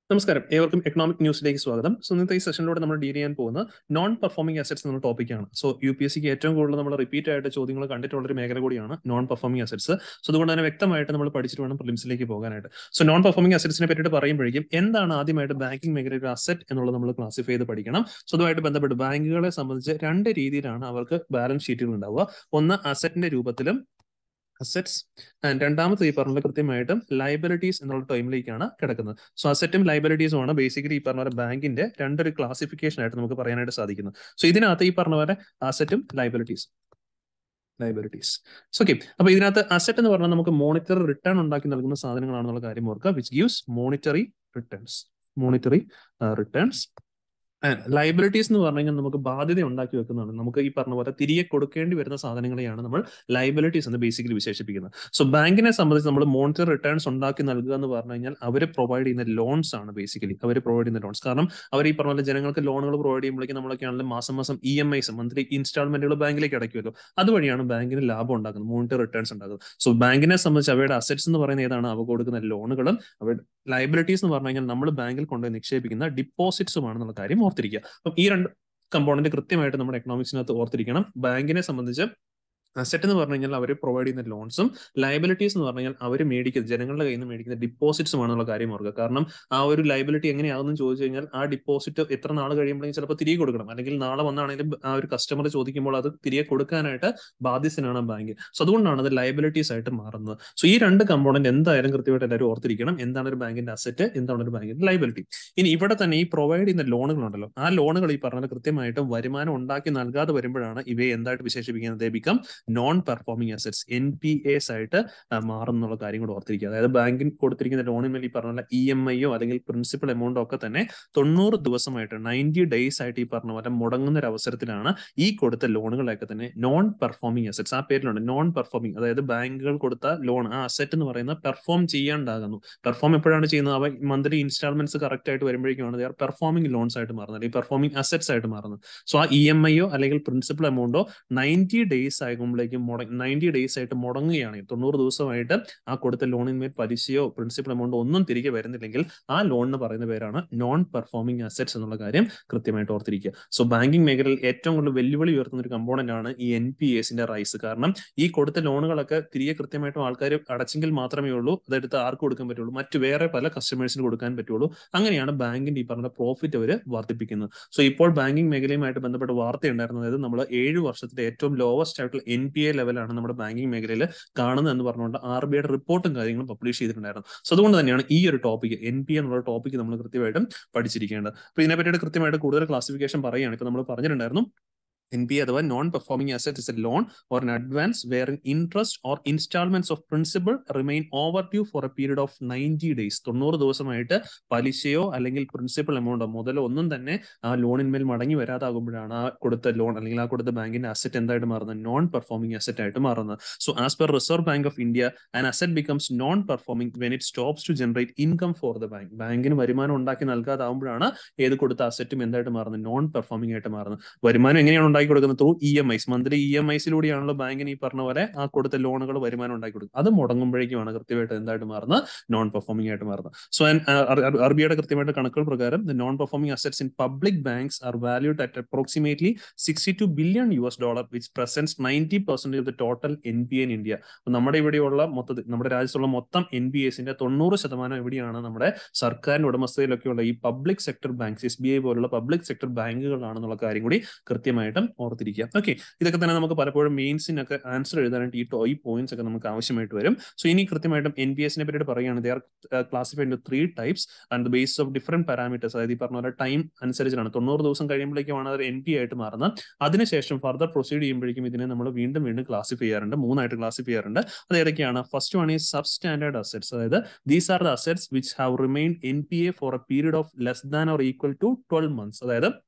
നമസ്കാരം ഏവർക്കും എക്കണോമിക് ന്യൂസിലേക്ക് സ്വാഗതം സോ ഇന്നത്തെ ഈ സെഷനിലൂടെ നമ്മൾ ഡീൽ ചെയ്യാൻ പോകുന്ന നോൺ പെർഫോമിംഗ് അസറ്റ്സ് എന്ന ടോപ്പിക്കാണ് സോ യു പി എസ് സിക്ക് ഏറ്റവും കൂടുതൽ നമ്മൾ റിപ്പീറ്റ് ആയിട്ട് ചോദ്യങ്ങൾ കണ്ടിട്ടുള്ള ഒരു മേഖല കൂടിയാണ് നോൺ പെർഫോമിംഗ് അസറ്റ്സ് സോ അതുകൊണ്ട് തന്നെ വ്യക്തമായിട്ട് നമ്മൾ പഠിച്ചിട്ട് വേണം പ്രിലിംസിലേക്ക് പോകാനായിട്ട് സോ നോൺ പെർഫോമിംഗ് അസറ്റ്സിനെ പറ്റിയിട്ട് പറയുമ്പോഴേക്കും എന്താണ് ആദ്യമായിട്ട് ബാങ്കിങ് മേഖലയിൽ ഒരു അസറ്റ് എന്നുള്ളത് നമ്മൾ ക്ലാസിഫൈ ചെയ്ത് പഠിക്കണം സോ അതുമായിട്ട് ബന്ധപ്പെട്ട് ബാങ്കുകളെ സംബന്ധിച്ച് രണ്ട് രീതിയിലാണ് അവർക്ക് ബാലൻസ് ഷീറ്റുകൾ ഉണ്ടാവുക ഒന്ന് അസറ്റിന്റെ രൂപത്തിലും അസറ്റ്സ് ആൻഡ് രണ്ടാമത്തെ ഈ പറഞ്ഞ കൃത്യമായിട്ടും ലൈബിലിറ്റീസ് എന്നുള്ള ടൈമിലേക്കാണ് കിടക്കുന്നത് സോ അസറ്റും ലൈബിലിറ്റീസും ആണ് ബേസിക്കലി ഈ പറഞ്ഞ പോലെ ബാങ്കിന്റെ രണ്ടൊരു ക്ലാസിഫിക്കേഷൻ ആയിട്ട് നമുക്ക് പറയാനായിട്ട് സാധിക്കുന്നത് സോ ഇതിനകത്ത് ഈ പറഞ്ഞ പോലെ അസറ്റും ലൈബിലിറ്റീസ് ലൈബിലിറ്റീസ് ഓക്കെ അപ്പൊ ഇതിനകത്ത് അസറ്റ് എന്ന് പറഞ്ഞാൽ നമുക്ക് മോണിറ്ററി റിട്ടേൺ ഉണ്ടാക്കി നൽകുന്ന സാധനങ്ങളാണെന്നുള്ള കാര്യം ഓർക്കുക which gives monetary returns monetary returns liabilities എന്ന് പറഞ്ഞു കഴിഞ്ഞാൽ നമുക്ക് ബാധ്യത ഉണ്ടാക്കി വെക്കുന്നതാണ് നമുക്ക് ഈ പറഞ്ഞ പോലെ തിരികെ കൊടുക്കേണ്ടി വരുന്ന സാധനങ്ങളെയാണ് നമ്മൾ ലൈബിലിറ്റീസ് എന്ന് ബേസിക്കലി വിശേഷിപ്പിക്കുന്നത് സോ ബാങ്കിനെ സംബന്ധിച്ച് നമ്മൾ മോണിറ്ററി റിട്ടേൺസ് ഉണ്ടാക്കി നൽകുക എന്ന് പറഞ്ഞു കഴിഞ്ഞാൽ അവർ പ്രൊവൈഡ് ചെയ്യുന്ന ലോൺസ് ആണ് ബേസിക്കലി അവർ പ്രൊവൈഡ് ചെയ്യുന്ന ലോൺസ് കാരണം അവർ ഈ പറഞ്ഞ പോലെ ജനങ്ങൾക്ക് ലോണുകൾ പ്രൊവൈഡ് ചെയ്യുമ്പോഴേക്കും നമ്മളൊക്കെ ആണെങ്കിലും മാസം മാസം ഇ എം ഐസ് മന്ത്ലി ഇൻസ്റ്റാൾമെന്റുകൾ ബാങ്കിലേക്ക് അടയ്ക്കുമല്ലോ അതുവഴിയാണ് ബാങ്കിന് ലാഭം ഉണ്ടാക്കുന്നത് മോണിറ്ററി റിട്ടേൺസ് ഉണ്ടാക്കുന്നത് സോ ബാങ്കിനെ സംബന്ധിച്ച് അവയുടെ അസറ്റ്സ് എന്ന് പറയുന്നത് ഏതാണ് അവ കൊടുക്കുന്ന ലോണുകളും അവരുടെ ലൈബിലിറ്റീസ് എന്ന് പറഞ്ഞു കഴിഞ്ഞാൽ നമ്മൾ ബാങ്കിൽ കൊണ്ടുപോയി നിക്ഷേപിക്കുന്ന ഡിപ്പോസിറ്റ്സുമാണെന്നുള്ള കാര്യം ഓർത്തിരിക്കുക അപ്പം ഈ രണ്ട് കമ്പോണന്റ് കൃത്യമായിട്ട് നമ്മുടെ എക്കണോമിക്സിനകത്ത് ഓർത്തിരിക്കണം ബാങ്കിനെ സംബന്ധിച്ച് അസറ്റ് എന്ന് പറഞ്ഞു കഴിഞ്ഞാൽ അവർ പ്രൊവൈഡ് ചെയ്യുന്ന ലോൺസും ലൈബിലിറ്റീസ് എന്ന് പറഞ്ഞു കഴിഞ്ഞാൽ അവർ മേടിക്കുന്ന ജനങ്ങളുടെ കയ്യിൽ നിന്ന് മേടിക്കുന്ന ഡിപ്പോസിറ്റ്സുമാണെന്നുള്ള കാര്യം ഓർക്കുക കാരണം ആ ഒരു ലൈബിലിറ്റി എങ്ങനെയാണെന്ന് ചോദിച്ചു കഴിഞ്ഞാൽ ആ ഡിപ്പോസിറ്റ് എത്ര നാൾ കഴിയുമ്പോഴേക്കും ചിലപ്പോൾ തിരികെ കൊടുക്കണം അല്ലെങ്കിൽ നാളെ വന്നാണെങ്കിലും ആ ഒരു കസ്റ്റമർ ചോദിക്കുമ്പോൾ അത് തിരികെ കൊടുക്കാനായിട്ട് ബാധ്യസ്ഥനാണ് ബാങ്ക് സോ അതുകൊണ്ടാണ് അത് ലൈബിലിറ്റീസ് ആയിട്ട് മാറുന്നത് സോ ഈ രണ്ട് കമ്പോണന്റ് എന്തായാലും കൃത്യമായിട്ട് എല്ലാവരും ഓർത്തിരിക്കണം എന്താണ് ഒരു ബാങ്കിന്റെ അസറ്റ് എന്താണ് ഒരു ബാങ്കിന്റെ ലൈബിലിറ്റി ഇനി ഇവിടെ തന്നെ ഈ പ്രൊവൈഡ് ചെയ്യുന്ന ലോണുകളുണ്ടല്ലോ ആ ലോണുകൾ ഈ പറഞ്ഞത് കൃത്യമായിട്ടും വരുമാനം ഉണ്ടാക്കി നൽകാതെ വരുമ്പോഴാണ് ഇവയെ എന്തായിട്ട് വിശേഷിപ്പിക്കുന്നത് become non performing assets N P S ആയിട്ട് മാറുന്നുള്ള കാര്യം കൂടെ ഓർത്തിരിക്കുക അതായത് ബാങ്കിൽ കൊടുത്തിരിക്കുന്ന ലോണിന്മേൽ ഈ പറഞ്ഞ പോലെ ഇ എം ഐയോ അല്ലെങ്കിൽ പ്രിൻസിപ്പൽ എമൗണ്ടോ ഒക്കെ തന്നെ തൊണ്ണൂറ് ദിവസമായിട്ട് നയൻറ്റി ഡേയ്സ് ആയിട്ട് ഈ പറഞ്ഞ പോലെ മുടങ്ങുന്ന ഒരു അവസരത്തിലാണ് ഈ കൊടുത്ത ലോണുകളൊക്കെ തന്നെ നോൺ പെർഫോമിംഗ് അസറ്റ്സ് ആ പേരിലുണ്ട് നോൺ പെർഫോമിംഗ് അതായത് ബാങ്കുകൾ കൊടുത്ത ലോൺ ആ അസറ്റ് എന്ന് പറയുന്നത് പെർഫോം ചെയ്യാണ്ടാകുന്നു പെർഫോം എപ്പോഴാണ് ചെയ്യുന്നത് അവ മന്ത്ലി ഇൻസ്റ്റാൾമെന്റ്സ് കറക്റ്റ് ആയിട്ട് വരുമ്പോഴേക്കുമാണ് ദേ ആർ പെർഫോമിംഗ് ലോൺസ് ആയിട്ട് മാറുന്നത് അല്ലെങ്കിൽ പെർഫോമിംഗ് അസറ്റ്സ് ആയിട്ട് മാറുന്നത് സോ ആ ഇ എം ഐയോ അല്ലെങ്കിൽ പ്രിൻസിപ്പൽ എമൗണ്ടോ നയൻറ്റി ഡേയ്സ് ആകുമ്പോഴേക്കും മുട നയൻറ്റി ഡേയ്സ് ആയിട്ട് മുടങ്ങുകയാണെങ്കിൽ തൊണ്ണൂറ് ദിവസമായിട്ട് ആ കൊടുത്ത ലോണിന്മേൽ പലിശയോ പ്രിൻസിപ്പൽ എമൗണ്ടോ ഒന്നും തിരികെ വരുന്നില്ലെങ്കിൽ ആ ലോണിന് പറയുന്ന പേരാണ് നോൺ പെർഫോമിംഗ് അസറ്റ്സ് എന്നുള്ള കാര്യം കൃത്യമായിട്ട് ഓർത്തിരിക്കുക സോ ബാങ്കിങ് മേഖലയിൽ ഏറ്റവും കൂടുതൽ വെല്ലുവിളി ഉയർത്തുന്ന ഒരു കമ്പോണന്റ് ആണ് ഈ എൻ പി എസിന്റെ റൈസ് കാരണം ഈ കൊടുത്ത ലോണുകളൊക്കെ തിരികെ കൃത്യമായിട്ടും ആൾക്കാർ അടച്ചെങ്കിൽ മാത്രമേ ഉള്ളൂ അതെടുത്ത് ആർക്ക് കൊടുക്കാൻ പറ്റുള്ളൂ മറ്റു വേറെ പല കസ്റ്റമേഴ്സിന് കൊടുക്കാൻ പറ്റുള്ളൂ അങ്ങനെയാണ് ബാങ്കിന്റെ ഈ പറഞ്ഞ പ്രോഫിറ്റ് അവർ വർദ്ധിപ്പിക്കുന്നത് സോ ഇപ്പോൾ ബാങ്കിങ് മേഖലയുമായിട്ട് ബന്ധപ്പെട്ട വാർത്ത ഉണ്ടായിരുന്നത് അതായത് നമ്മൾ ഏഴ് വർഷത്തിലെ ഏറ്റവും ലോവസ്റ്റ് ആയിട്ടുള്ള എൻ പി എ ലെവലാണ് നമ്മുടെ ബാങ്കിങ് മേഖലയിൽ കാണുന്നത് എന്ന് പറഞ്ഞുകൊണ്ട് ആർ ബി ഐയുടെ റിപ്പോർട്ടും കാര്യങ്ങളും പബ്ലിഷ് ചെയ്തിട്ടുണ്ടായിരുന്നു സോ അതുകൊണ്ട് തന്നെയാണ് ഈ ഒരു ടോപ്പിക് എൻ പി എന്നുള്ള ടോപ്പിക് നമ്മൾ കൃത്യമായിട്ടും പഠിച്ചിരിക്കേണ്ടത് അപ്പൊ ഇതിനെപ്പറ്റിയിട്ട് കൃത്യമായിട്ട് കൂടുതൽ ക്ലാസിഫിക്കേഷൻ പറയുകയാണ് ഇപ്പൊ നമ്മൾ പറഞ്ഞിട്ടുണ്ടായിരുന്നു എൻ പി അഥവാ non performing asset is a loan or an advance wherein interest or instalments of principal remain overdue for a period of ninety days തൊണ്ണൂറ് ദിവസമായിട്ട് പലിശയോ അല്ലെങ്കിൽ പ്രിൻസിപ്പൽ എമൗണ്ടോ മുതലോ ഒന്നും തന്നെ ആ ലോണിന്മേൽ മടങ്ങി വരാതാകുമ്പോഴാണ് ആ കൊടുത്ത ലോൺ അല്ലെങ്കിൽ ആ കൊടുത്ത ബാങ്കിന്റെ അസറ്റ് എന്തായിട്ട് മാറുന്നത് നോൺ പെർഫോമിംഗ് അസറ്റ് ആയിട്ട് മാറുന്നത് so as per Reserve Bank of India an asset becomes non performing when it stops to generate income for the bank ബാങ്കിന് വരുമാനം ഉണ്ടാക്കി നൽകാതാവുമ്പോഴാണ് ഏത് കൊടുത്ത അസറ്റും എന്തായിട്ട് മാറുന്നത് നോൺ പെർഫോമിംഗ് ആയിട്ട് മാറുന്നത് വരുമാനം എങ്ങനെയാണ് ഉണ്ടാക്കി കൊടുക്കുന്നത് through E M Is monthly E M ഐസിലൂടെയാണല്ലോ ബാങ്കിന് ഈ പറഞ്ഞ പോലെ ആ കൊടുത്ത ലോണുകൾ വരുമാനം ഉണ്ടാക്കി കൊടുക്കുന്നത് അത് മുടങ്ങുമ്പോഴേക്കുമാണ് കൃത്യമായിട്ട് എന്തായിട്ട് മാറുന്നത് നോൺ പെർഫോമിംഗ് ആയിട്ട് മാറുന്നത് സോ ആർ ബി ഐയുടെ കൃത്യമായിട്ട് കണക്കുകൾ പ്രകാരം the non performing assets in public banks are valued at approximately sixty two billion U S dollar which presents ninety percent of the total N P in India നമ്മുടെ ഇവിടെയുള്ള മൊത്തത്തിൽ നമ്മുടെ രാജ്യത്തുള്ള മൊത്തം എൻ പി എസിന്റെ തൊണ്ണൂറ് ശതമാനം എവിടെയാണ് നമ്മുടെ സർക്കാരിന്റെ ഉടമസ്ഥതയിലൊക്കെയുള്ള ഈ public sector banks S B I പോലുള്ള പബ്ലിക് സെക്ടർ ബാങ്കുകളാണെന്നുള്ള കാര്യം കൂടി കൃത്യമായിട്ടും ഓർത്തിരിക്കുക ഓക്കെ ഇതൊക്കെ തന്നെ നമുക്ക് പലപ്പോഴും മെയിൻസിനൊക്കെ ആൻസർ എഴുതാനായിട്ട് ഈ ടോ ഈ പോയിന്റ്സ് ഒക്കെ നമുക്ക് ആവശ്യമായിട്ട് വരും സോ ഇനി കൃത്യമായിട്ടും എൻ പി എസിനെ പറ്റിയിട്ട് പറയുകയാണ് they are classified three types and the base of different parameters അതായത് ഈ പറഞ്ഞ പോലെ ടൈം അനുസരിച്ചാണ് തൊണ്ണൂറ് ദിവസം കഴിയുമ്പോഴേക്കുമാണ് അത് എൻ പി ആയിട്ട് മാറുന്നത് അതിനുശേഷം ഫർദർ പ്രൊസീഡ് ചെയ്യുമ്പോഴേക്കും ഇതിനെ നമ്മൾ വീണ്ടും വീണ്ടും ക്ലാസിഫൈ ചെയ്യാറുണ്ട് മൂന്നായിട്ട് ക്ലാസിഫൈ ചെയ്യാറുണ്ട് അത് ഏതൊക്കെയാണ് ഫസ്റ്റ് വൺ ഈ സബ് സ്റ്റാൻഡേർഡ് അസറ്റ്സ് അതായത് these are the assets which have remain N P A for a period of less than or equal to twelve months അതായത്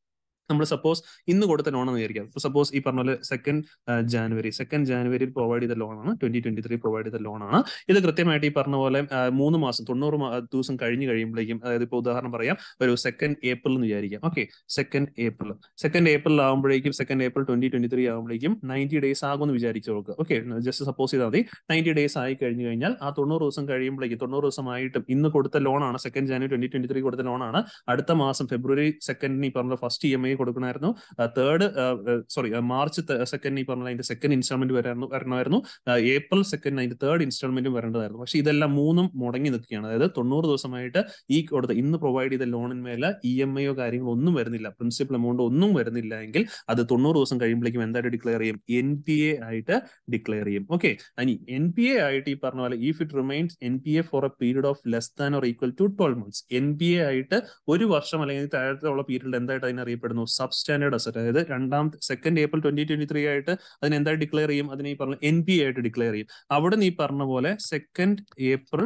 നമ്മൾ സപ്പോസ് ഇന്ന് കൊടുത്ത ലോൺ എന്ന് വിചാരിക്കാം സപ്പോസ് ഈ പറഞ്ഞ പോലെ സെക്കൻഡ് ജാനുവരി സെക്കൻഡ് ജാനുവരിയിൽ പ്രൊവൈഡ് ചെയ്ത ലോണാണ് ട്വന്റി ട്വന്റി ത്രീ പ്രൊവൈഡ് ചെയ്ത ലോണാണ് ഇത് കൃത്യമായിട്ട് ഈ പറഞ്ഞ പോലെ ആ, മൂന്ന് മാസം തൊണ്ണൂറ് മാ- ദിവസം കഴിഞ്ഞ് കഴിയുമ്പോഴേക്കും അതായത് ഇപ്പോൾ ഉദാഹരണം പറയാം ഒരു സെക്കൻഡ് ഏപ്രിൽ എന്ന് വിചാരിക്കാം okay second April second April ആകുമ്പോഴേക്കും second April twenty twenty three ആകുമ്പോഴേക്കും നയൻറ്റി ഡേയ്സ് ആകുമെന്ന് വിചാരിച്ചു നോക്കുക ഓക്കെ ജസ്റ്റ് സപ്പോസ് ചെയ്താൽ മതി നയൻറ്റി ഡേയ്സ് ആയി കഴിഞ്ഞ് കഴിഞ്ഞാൽ ആ തൊണ്ണൂറ് ദിവസം കഴിയുമ്പോഴേക്കും തൊണ്ണൂറ് ദിവസമായിട്ടും ഇന്ന് കൊടുത്ത ലോണാണ് second January twenty twenty three കൊടുത്ത ലോണാണ് അടുത്ത മാസം ഫെബ്രുവരി സെക്കൻഡിന് ഈ പറഞ്ഞ ഫസ്റ്റ് ഇ എം ഐ കൊടുക്കണമായിരുന്നു തേർഡ് സോറി മാർച്ച് സെക്കൻഡ് ഈ പറഞ്ഞ അതിന്റെ സെക്കൻഡ് ഇൻസ്റ്റാൾമെന്റ് വരായിരുന്നു വരണമായിരുന്നു ആ, ഏപ്രിൽ സെക്കൻഡ് അതിന്റെ തേർഡ് ഇൻസ്റ്റാൾമെന്റും വരേണ്ടതായിരുന്നു പക്ഷേ ഇതെല്ലാം മൂന്നും മുടങ്ങി നിൽക്കുകയാണ് അതായത് തൊണ്ണൂറ് ദിവസമായിട്ട് ഈ കൊടുത്ത ഇന്ന് പ്രൊവൈഡ് ചെയ്ത ലോണിന്മേൽ ഇ എം ഐയോ കാര്യങ്ങളോ ഒന്നും വരുന്നില്ല പ്രിൻസിപ്പൽ എമൗണ്ട് ഒന്നും വരുന്നില്ല എങ്കിൽ അത് തൊണ്ണൂറ് ദിവസം കഴിയുമ്പോഴേക്കും എന്തായിട്ട് ഡിക്ലെയർ ചെയ്യും എൻ പി എ ആയിട്ട് ഡിക്ലെയർ ചെയ്യും ഓക്കെ ഇനി എൻ പി എ ആയിട്ട് ഈ പറഞ്ഞ പോലെ if it remains N P A for a period of less than or equal to twelve months N P A ആയിട്ട് ഒരു വർഷം അല്ലെങ്കിൽ താഴത്തുള്ള പീരീഡിൽ എന്തായിട്ട് അതിനെ അറിയപ്പെടുന്നു സബ് സ്റ്റാൻഡേർഡ് അസറ്റ് അതായത് രണ്ടാമത്തെ second April twenty twenty three ആയിട്ട് അതിനെ എന്തായിട്ട് ഡിക്ലെയർ ചെയ്യും അതിനെ ഈ പറഞ്ഞ എൻ പി എ ആയിട്ട് ഡിക്ലെയർ ചെയ്യും അവിടെ നീ പറഞ്ഞ പോലെ second April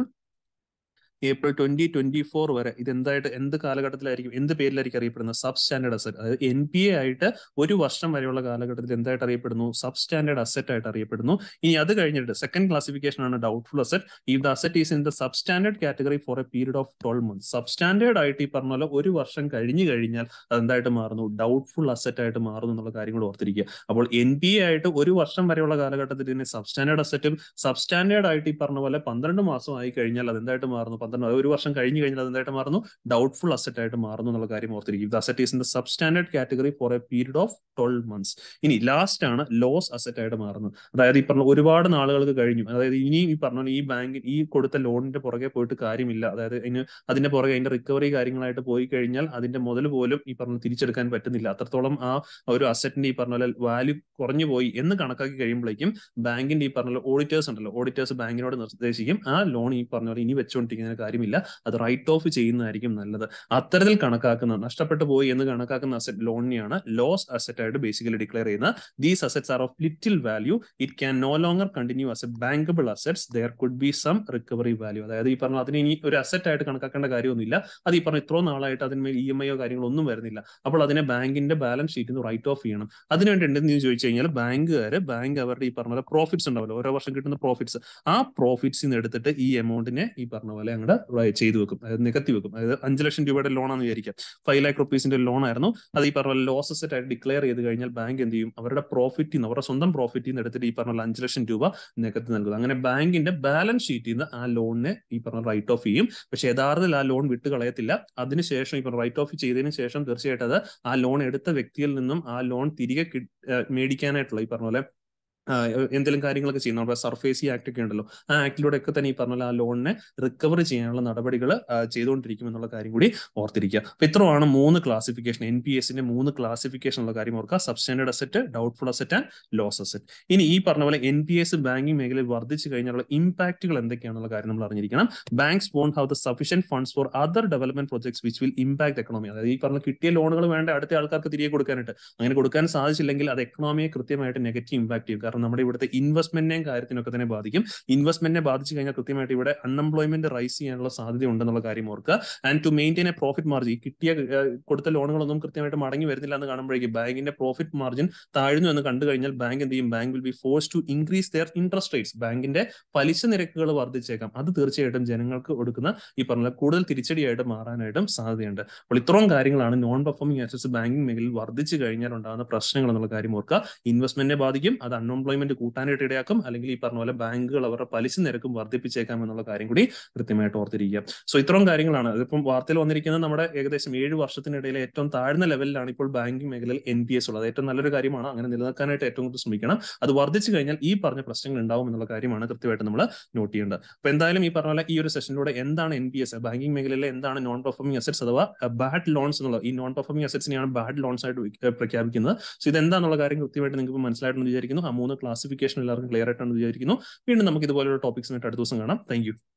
April twenty twenty four വരെ ഇത് എന്തായിട്ട് എന്ത് കാലഘട്ടത്തിലായിരിക്കും എന്ത് പേരിലായിരിക്കും അറിയപ്പെടുന്നത് സബ് സ്റ്റാൻഡേർഡ് അസറ്റ് അതായത് എൻ പി എ ആയിട്ട് ഒരു വർഷം വരെയുള്ള കാലഘട്ടത്തിൽ എന്തായിട്ട് അറിയപ്പെടുന്നു സബ് സ്റ്റാൻഡേർഡ് അസറ്റ് ആയിട്ട് അറിയപ്പെടുന്നു ഇനി അത് കഴിഞ്ഞിട്ട് സെക്കൻഡ് ക്ലാസിഫിക്കേഷൻ ആണ് ഡൗട്ട്ഫുൾ അസറ്റ് ഈ the asset is in the substandard category for a period of twelve months substandard ആയിട്ട് ഈ പറഞ്ഞ പോലെ ഒരു വർഷം കഴിഞ്ഞു കഴിഞ്ഞാൽ അത് എന്തായിട്ട് മാറുന്നു ഡൗട്ട്ഫുൾ അസറ്റ് ആയിട്ട് മാറുന്നു എന്നുള്ള കാര്യം കൂടെ ഓർത്തിരിക്കുക അപ്പോൾ എൻ പി എ ആയിട്ട് ഒരു വർഷം വരെയുള്ള കാലഘട്ടത്തിൽ ഇതിനെ സബ് സ്റ്റാൻഡേർഡ് അസറ്റും സബ് സ്റ്റാൻഡേർഡ് ആയിട്ട് ഈ പറഞ്ഞ പോലെ പന്ത്രണ്ട് മാസം ആയി കഴിഞ്ഞാൽ അത് എന്തായിട്ട് മാറുന്നു പന്ത്രണ്ട് ഒരു വർഷം കഴിഞ്ഞു കഴിഞ്ഞാൽ അത് എന്തായിട്ട് മാറുന്നു ഡൗട്ട്ഫുൾ അസറ്റ് ആയിട്ട് മാറുന്നു എന്നുള്ള കാര്യം ഓർത്തിരിക്കും ഇത് asset is in the substandard category for a period of twelve months ഇനി ലാസ്റ്റ് ആണ് ലോസ് അസറ്റ് ആയിട്ട് മാറുന്നത് അതായത് ഈ പറഞ്ഞ ഒരുപാട് നാളുകൾക്ക് കഴിഞ്ഞു അതായത് ഇനിയും ഈ പറഞ്ഞ പോലെ ഈ ബാങ്കിൽ ഈ കൊടുത്ത ലോണിന്റെ പുറകെ പോയിട്ട് കാര്യമില്ല അതായത് അതിന് അതിന്റെ പുറകെ അതിന്റെ റിക്കവറി കാര്യങ്ങളായിട്ട് പോയി കഴിഞ്ഞാൽ അതിന്റെ മുതൽ പോലും ഈ പറഞ്ഞ തിരിച്ചെടുക്കാൻ പറ്റുന്നില്ല അത്രത്തോളം ആ ഒരു അസറ്റിന്റെ ഈ പറഞ്ഞ പോലെ വാല്യൂ കുറഞ്ഞു പോയി എന്ന് കണക്കാക്കി കഴിയുമ്പോഴേക്കും ബാങ്കിന്റെ ഈ പറഞ്ഞ പോലെ ഓഡിറ്റേഴ്സ് ഉണ്ടല്ലോ ഓഡിറ്റേഴ്സ് ബാങ്കിനോട് നിർദ്ദേശിക്കും ആ ലോൺ ഈ പറഞ്ഞ പോലെ ഇനി വെച്ചുകൊണ്ടിരിക്കുന്നതിന് കാര്യമില്ല അത് റൈറ്റ് ഓഫ് ചെയ്യുന്നതായിരിക്കും നല്ലത് അത്തരത്തിൽ കണക്കാക്കുന്ന നഷ്ടപ്പെട്ടു പോയി എന്ന് കണക്കാക്കുന്ന അസറ്റ് ലോണിനെയാണ് ലോസ് അസറ്റ് ആയിട്ട് ബേസിക്കലി ഡിക്ലെയർ ചെയ്യുന്നത് these assets are of little value it can no longer continue as a bankable assets there could be some recovery value അതായത് ഈ പറഞ്ഞ അതിന് ഇനി ഒരു അസറ്റ് ആയിട്ട് കണക്കാക്കേണ്ട കാര്യമൊന്നുമില്ല അത് ഈ പറഞ്ഞ ഇത്രയും നാളായിട്ട് അതിന്മേൽ ഇ എം ഐയോ കാര്യങ്ങളോ ഒന്നും വരുന്നില്ല അപ്പോൾ അതിനെ ബാങ്കിന്റെ ബാലൻസ് ഷീറ്റിൽ നിന്ന് റൈറ്റ് ഓഫ് ചെയ്യണം അതിനുവേണ്ടി എന്തെന്ന് ചോദിച്ചു കഴിഞ്ഞാൽ ബാങ്കുകാർ ബാങ്ക് അവരുടെ ഈ പറഞ്ഞ പോലെ പ്രോഫിറ്റ്സ് ഉണ്ടാവല്ലോ ഓരോ വർഷം കിട്ടുന്ന പ്രോഫിറ്റ്സ് ആ പ്രോഫിറ്റ്സിൽ നിന്ന് എടുത്തിട്ട് ഈ എമൗണ്ടിനെ ഈ പറഞ്ഞ പോലെ അങ്ങോട്ട് ചെയ്തു വെക്കും അതായത് നികത്തി വെക്കും അതായത് അഞ്ച് ലക്ഷം രൂപയുടെ ലോണാന്ന് വിചാരിക്കാം ഫൈവ് ലാക്ക് റുപ്പീസിന്റെ ലോൺ ആയിരുന്നു അത് ഈ പറഞ്ഞ പോലെ ലോസ് അസറ്റ് ആയിട്ട് ഡിക്ലെയർ ചെയ്ത് കഴിഞ്ഞാൽ ബാങ്ക് എന്ത് ചെയ്യും അവരുടെ പ്രോഫിറ്റിൽ നിന്ന് അവരുടെ സ്വന്തം പ്രോഫിറ്റിൽ നിന്ന് എടുത്തിട്ട് ഈ പറഞ്ഞ പോലെ അഞ്ച് ലക്ഷം രൂപ നികത്തി നൽകും അങ്ങനെ ബാങ്കിന്റെ ബാലൻസ് ഷീറ്റിൽ നിന്ന് ആ ലോണിനെ ഈ പറഞ്ഞ റൈറ്റ് ഓഫ് ചെയ്യും പക്ഷെ യഥാർത്ഥത്തിൽ ആ ലോൺ വിട്ട് കളയത്തില്ല അതിനുശേഷം ഈ പറഞ്ഞ റൈറ്റ് ഓഫ് ചെയ്തതിനു ശേഷം തീർച്ചയായിട്ടും അത് ആ ലോൺ എടുത്ത വ്യക്തിയിൽ നിന്നും ആ ലോൺ തിരികെ കി- ഏഹ് മേടിക്കാനായിട്ടുള്ള ഈ പറഞ്ഞ പോലെ എന്തെങ്കിലും കാര്യങ്ങളൊക്കെ ചെയ്യണം നമ്മുടെ സർഫേസി ആക്ട് ഒക്കെ ഉണ്ടല്ലോ ആ ആക്ടിലൂടെ ഒക്കെ തന്നെ ഈ പറഞ്ഞ പോലെ ആ ലോണിനെ റിക്കവർ ചെയ്യാനുള്ള നടപടികൾ ചെയ്തുകൊണ്ടിരിക്കും എന്നുള്ള കാര്യം കൂടി ഓർത്തിരിക്കുക അപ്പൊ ഇത്രയാണ് മൂന്ന് ക്ലാസിഫിക്കേഷൻ എൻ പി എസിന്റെ മൂന്ന് ക്ലാസിഫിക്കേഷൻ ഉള്ള കാര്യം ഓർക്കുക substandard asset doubtful asset and loss asset ഇനി ഈ പറഞ്ഞ പോലെ എൻ പി എസ് ബാങ്കിങ് മേഖലയിൽ വർദ്ധിച്ചു കഴിഞ്ഞാലുള്ള ഇമ്പാക്റ്റുകൾ എന്തൊക്കെയാണെന്നുള്ള കാര്യം നമ്മൾ അറിഞ്ഞിരിക്കണം banks won't have the sufficient funds for other development projects which will impact economy അതായത് ഈ പറഞ്ഞ കിട്ടിയ ലോണുകൾ വേണ്ട അടുത്ത ആൾക്കാർക്ക് തിരികെ കൊടുക്കാനായിട്ട് അങ്ങനെ കൊടുക്കാൻ സാധിച്ചില്ലെങ്കിൽ അത് എക്കണോമിയെ കൃത്യമായിട്ട് നെഗറ്റീവ് ഇമ്പാക്ട് ചെയ്യും കാരണം നമ്മുടെ ഇവിടുത്തെ ഇൻവെസ്റ്റ്മെന്റിനെയും കാര്യത്തിനൊക്കെ തന്നെ ബാധിക്കും ഇൻവെസ്റ്റ്മെന്റിനെ ബാധിച്ചു കഴിഞ്ഞാൽ കൃത്യമായിട്ട് ഇവിടെ അൺഎംപ്ലോയ്മെന്റ് റൈസ് ചെയ്യാനുള്ള സാധ്യത ഉണ്ടെന്നുള്ള കാര്യം ഓർക്കുക and to maintain a profit margin ഈ കിട്ടിയ ഏഹ്, കൊടുത്ത ലോണുകളൊന്നും കൃത്യമായിട്ട് മടങ്ങി വരുന്നില്ല എന്ന് കാണുമ്പോഴേക്കും ബാങ്കിന്റെ പ്രോഫിറ്റ് മാർജിൻ താഴ്ന്നു എന്ന് കണ്ടു കഴിഞ്ഞാൽ ബാങ്ക് എന്ത് ചെയ്യും bank will be forced to increase their interest rates ബാങ്കിന്റെ പലിശ നിരക്കുകൾ വർദ്ധിച്ചേക്കാം അത് തീർച്ചയായിട്ടും ജനങ്ങൾക്ക് കൊടുക്കുന്ന ഈ പറഞ്ഞ കൂടുതൽ തിരിച്ചടിയായിട്ട് മാറാനായിട്ടും സാധ്യതയുണ്ട് അപ്പോൾ ഇത്രയും കാര്യങ്ങളാണ് നോൺ പെർഫോമിംഗ് അസറ്റ്സ് ബാങ്കിങ് മേഖലയിൽ വർദ്ധിച്ചു കഴിഞ്ഞാൽ ഉണ്ടാകുന്ന പ്രശ്നങ്ങൾ എന്നുള്ള കാര്യം ഓർക്കുക ഇൻവെസ്റ്റ്മെന്റിനെ ബാധിക്കും അത് അൺഎംപ്ലോയ്മെന്റ് കൂട്ടാനായിട്ട് ഇടയാക്കും അല്ലെങ്കിൽ ഈ പറഞ്ഞ പോലെ ബാങ്കുകൾ അവരുടെ പലിശ നിരക്കും വർദ്ധിപ്പിച്ചേക്കാം എന്നുള്ള കാര്യം കൂടി കൃത്യമായിട്ട് ഓർത്തിരിക്കുക സോ ഇത്രയും കാര്യങ്ങളാണ് അതിപ്പം വാർത്തയിൽ വന്നിരിക്കുന്നത് നമ്മുടെ ഏകദേശം ഏഴ് വർഷത്തിനിടയിലെ ഏറ്റവും താഴ്ന്ന ലെവലിലാണ് ഇപ്പോൾ ബാങ്കിങ് മേഖലയിൽ എൻ പി എസ് ഉള്ളത് ഏറ്റവും നല്ലൊരു കാര്യമാണ് അങ്ങനെ നിലനിൽക്കാനായിട്ട് ഏറ്റവും കൂടുതൽ ശ്രമിക്കണം അത് വർദ്ധിച്ചു കഴിഞ്ഞാൽ ഈ പറഞ്ഞ പ്രശ്നങ്ങൾ ഉണ്ടാവും എന്നുള്ള കാര്യമാണ് കൃത്യമായിട്ട് നമ്മൾ നോട്ട് ചെയ്യേണ്ടത് അപ്പൊ എന്തായാലും ഈ പറഞ്ഞ പോലെ ഈ ഒരു സെഷനിലൂടെ എന്താണ് എൻ പി എസ് ബാങ്കിങ് മേഖലയിലെ എന്താണ് നോൺ പെർഫോമിംഗ് അസറ്റ്സ് അഥവാ ബാഡ് ലോൺസ് എന്നുള്ളത് ഈ നോൺ പെർഫോമിംഗ് അസറ്റ്സിനെയാണ് ബാഡ് ലോൺസ് ആയിട്ട് വി- പ്രഖ്യാപിക്കുന്നത് സോ ഇതെന്താണെന്നുള്ള കാര്യം കൃത്യമായിട്ട് നിങ്ങൾക്ക് മനസ്സിലായിട്ടെന്ന് വിചാരിക്കുന്നു ആ മൂന്ന് ക്ലാസിഫിക്കേഷൻ എല്ലാവർക്കും ക്ലിയർ ആയിട്ടാണ് വിചാരിക്കുന്നു വീണ്ടും നമുക്ക് ഇതുപോലുള്ള ടോപ്പിക്സിനായിട്ട് അടുത്ത ദിവസം കാണാം താങ്ക്